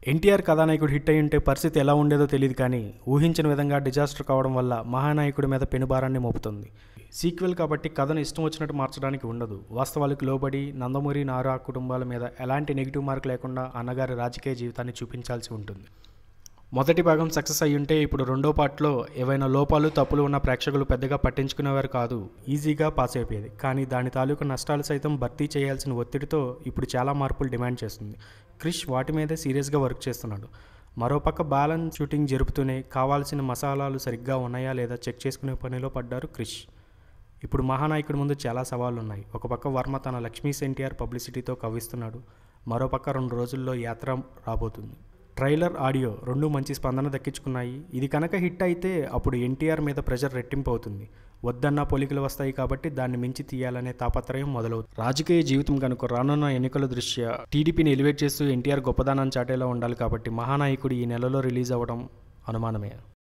ఎన్టీఆర్ కథానాయకుడు హిట్ అయి ఉంటే పరిస్థితి ఎలా ఉండేదో తెలియదు కానీ ఊహించిన విధంగా డిజాస్టర్ కావడం వల్ల మహానాయకుడి మీద పెనుభారాన్ని మోపుతుంది సీక్వెల్ కాబట్టి కథను ఇష్టం వచ్చినట్టు మార్చడానికి ఉండదు వాస్తవాలకు లోబడి నందమూరి నారా కుటుంబాల మీద ఎలాంటి నెగిటివ్ మార్క్ లేకుండా అన్నగారి రాజకీయ జీవితాన్ని చూపించాల్సి ఉంటుంది మొదటి భాగం సక్సెస్ అయ్యి ఉంటే ఇప్పుడు రెండో పార్ట్లో ఏవైనా లోపాలు తప్పులు ఉన్న ప్రేక్షకులు పెద్దగా పట్టించుకునేవారు కాదు ఈజీగా పాస్ అయిపోయేది కానీ దాని తాలూకు నష్టాలు సైతం భర్తీ చేయాల్సిన ఒత్తిడితో ఇప్పుడు చాలా మార్పులు డిమాండ్ చేస్తుంది క్రిష్ వాటి మీదే సీరియస్గా వర్క్ చేస్తున్నాడు మరోపక్క బ్యాలెన్స్ షూటింగ్ జరుపుతూనే కావాల్సిన మసాలాలు సరిగ్గా ఉన్నాయా లేదా చెక్ చేసుకునే పనిలో పడ్డారు క్రిష్ ఇప్పుడు మహానాయకుడి ముందు చాలా సవాళ్లు ఉన్నాయి ఒక పక్క వర్మ తన లక్ష్మీస్ ఎన్టీఆర్ పబ్లిసిటీతో కవ్విస్తున్నాడు మరోపక్క రెండు రోజుల్లో యాత్ర రాబోతుంది ట్రైలర్ ఆడియో రెండు మంచి స్పందన దక్కించుకున్నాయి ఇది కనుక హిట్ అయితే అప్పుడు ఎన్టీఆర్ మీద ప్రెషర్ రెట్టింపు అవుతుంది వద్దన్న పోలికలు వస్తాయి కాబట్టి దాన్ని మించి తీయాలనే తాపత్రయం మొదలవుతుంది రాజకీయ జీవితం కనుక రానున్న ఎన్నికల దృష్ట్యా టీడీపీని ఎలివేట్ చేస్తూ ఎన్టీఆర్ గొప్పదానాన్ని చాటేలా ఉండాలి కాబట్టి మహానాయకుడు ఈ నెలలో రిలీజ్ అవ్వడం అనుమానమే